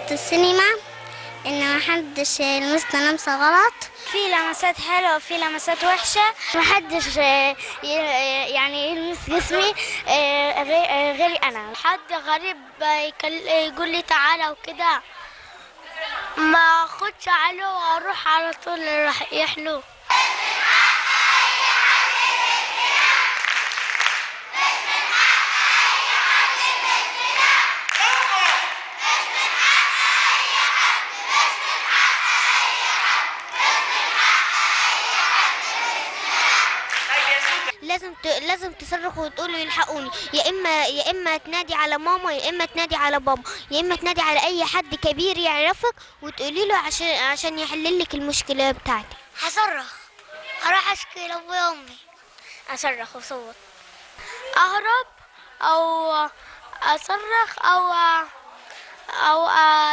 السينما ان محدش يلمسنا لمسة غلط في لمسات حلوة وفي لمسات وحشة محدش يعني يلمس جسمي غيري أنا حد غريب يقول لي تعالى وكده ما اخدش عليه واروح على طول راح يحلو لازم ت... لازم تصرخ وتقول له يلحقوني يا اما يا اما تنادي على ماما يا اما تنادي على بابا يا اما تنادي على اي حد كبير يعرفك وتقولي له عشان عشان يحل لك المشكله بتاعتك هصرخ هروح اشكي لابويا وامي اصرخ وصوت اهرب او اصرخ او او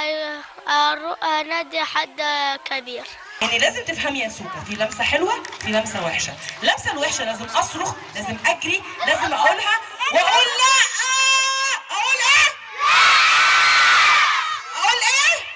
انادي حد كبير يعني لازم تفهمي يا سوكا في لمسه حلوه في لمسه وحشه اللمسه الوحشه لازم اصرخ لازم اجري لازم اقولها واقول لا اقول ايه اقول ايه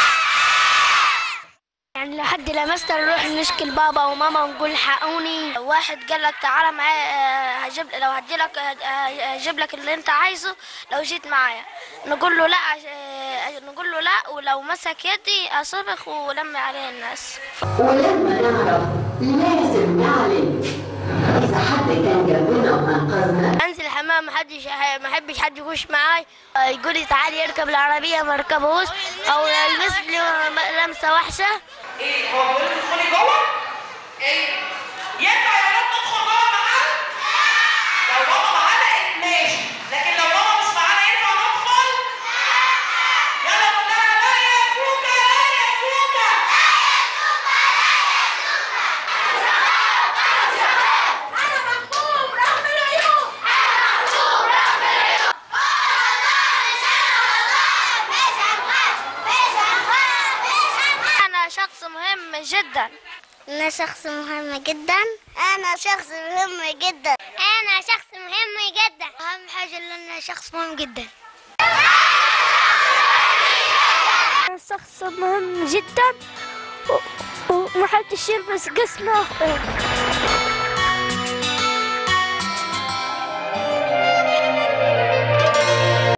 يعني لو حد لمسنا نروح نشكي لبابا وماما ونقول الحقوني واحد قال لك تعالى معايا هجيب لو هدي لك هجيب لك اللي انت عايزه لو جيت معايا نقول له لا نقول له لا ولو مسك يدي اصرخ ولم عليه الناس ولما نعرف لازم نعلن اذا حد كان جنبنا وانقذنا انزل الحمام ما حدش ما احبش حد يخش معاي يقول لي تعالي يركب العربيه ما اركبهوش او يلمس لي لمسه وحشه ايه هو بيقول لي ادخلي جوه ايه ينفع يا رب ندخل جوه معاه لو بابا معانا ماشي لكن لو بابا مش معانا ينفع ندخل يلا قول لها لا يا سوكا لا يا سوكا انا شخص مهم جدا انا شخص مهم جدا انا شخص مهم جدا انا شخص مهم جدا اهم حاجه ان انا شخص مهم جدا انا شخص مهم جدا ومحدش يلبس جسمه